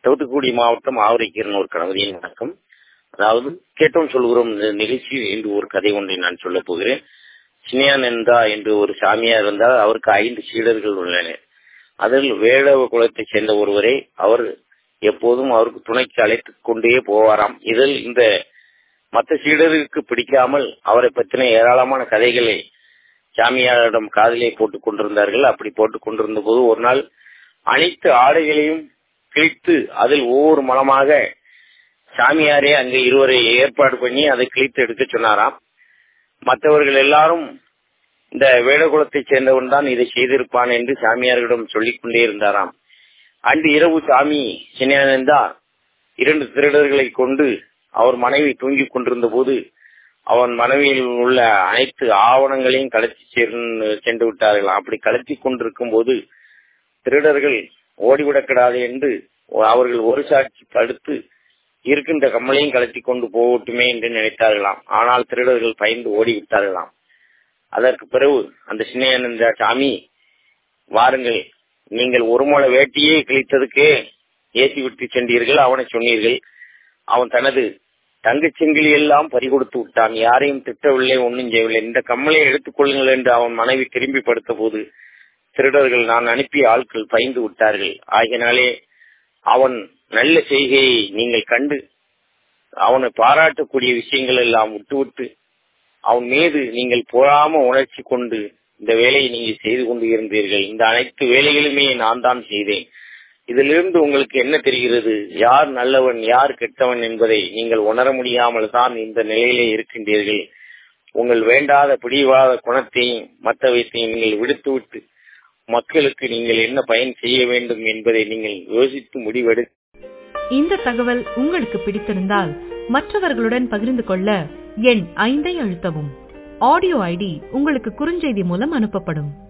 தூத்துக்குடி மாவட்டம் ஆவரைக்கீரன் ஒரு கணவரின் வணக்கம் அதாவது கேட்டோம் சொல்கிறோம் இந்த நிகழ்ச்சியில் இன்று ஒரு கதை ஒன்றை நான் சொல்ல போகிறேன் சினியானந்தா என்று ஒரு சாமியார் இருந்தால் அவருக்கு ஐந்து சீடர்கள் உள்ளனர் அதில் வேடவ குலத்தைச் சேர்ந்த ஒருவரை அவர் எப்போதும் அவருக்கு துணைக்கு அழைத்துக் கொண்டே போவாராம் இதில் இந்த மற்ற சீடருக்கு பிடிக்காமல் அவரை பற்றின ஏராளமான கதைகளை சாமியாரிடம் காதலை போட்டுக் கொண்டிருந்தார்கள் அப்படி போட்டுக் கொண்டிருந்த போது ஒரு நாள் அனைத்து ஆடைகளையும் கிழித்து அதில் ஒவ்வொரு மலமாக சாமியாரே அங்கே இருவரை ஏற்பாடு பண்ணி அதை கிழித்து எடுக்க சொன்னாராம் மற்றவர்கள் எல்லாரும் இந்த வேடகுலத்தை சேர்ந்தவன் தான் இதை செய்திருப்பான் என்று சாமியார்களிடம் சொல்லிக் கொண்டே இருந்தாராம் அன்று இரவு சாமி சின்யானந்தா இரண்டு திருடர்களை கொண்டு அவர் மனைவி தூங்கிக் கொண்டிருந்த போது அவன் மனைவியில் உள்ள அனைத்து ஆவணங்களையும் கலத்தி சென்று விட்டார்கள் அப்படி கலத்தி கொண்டிருக்கும் போது திருடர்கள் ஓடிவிடக்கூடாது என்று அவர்கள் ஒரு சாட்சி தடுத்து இருக்கின்ற கம்மலையும் கலத்தி கொண்டு போகட்டுமே என்று நினைத்தார்களாம் ஆனால் திருடர்கள் பயந்து ஓடிவிட்டார்களாம் அதற்கு பிறகு அந்த சின்னையானந்த சாமி வாருங்கள் நீங்கள் ஒரு முளை வேட்டியே கிழித்ததுக்கே ஏசி விட்டு சென்றீர்கள் அவனை சொன்னீர்கள் அவன் தனது தங்கச்செங்கிலி எல்லாம் பறிகொடுத்து விட்டான் யாரையும் திட்டவில்லை ஒன்றும் செய்யவில்லை இந்த கம்மலை எடுத்துக் கொள்ளுங்கள் என்று அவன் மனைவி திரும்பி படுத்த போது திருடர்கள் நான் அனுப்பிய ஆட்கள் பயந்து விட்டார்கள் ஆகினாலே அவன் நல்ல செய்கையை நீங்கள் கண்டு அவனை பாராட்டக்கூடிய விஷயங்கள் எல்லாம் விட்டுவிட்டு அவன் மீது நீங்கள் பொறாம உணர்ச்சி கொண்டு இந்த வேலையை நீங்கள் செய்து கொண்டு இருந்தீர்கள் இந்த அனைத்து வேலைகளுமே நான் தான் செய்தேன் இதிலிருந்து உங்களுக்கு என்ன தெரிகிறது யார் நல்லவன் யார் கெட்டவன் என்பதை நீங்கள் உணர முடியாமல் தான் இந்த நிலையிலே இருக்கின்றீர்கள் உங்கள் வேண்டாத பிடிவாத குணத்தையும் மற்றவற்றையும் நீங்கள் விடுத்துவிட்டு மக்களுக்கு நீங்கள் என்ன பயன் செய்ய வேண்டும் என்பதை நீங்கள் யோசித்து முடிவெடு இந்த தகவல் உங்களுக்கு பிடித்திருந்தால் மற்றவர்களுடன் பகிர்ந்து கொள்ள எண் ஐந்தை அழுத்தவும் ஆடியோ ஐடி உங்களுக்கு குறுஞ்செய்தி மூலம் அனுப்பப்படும்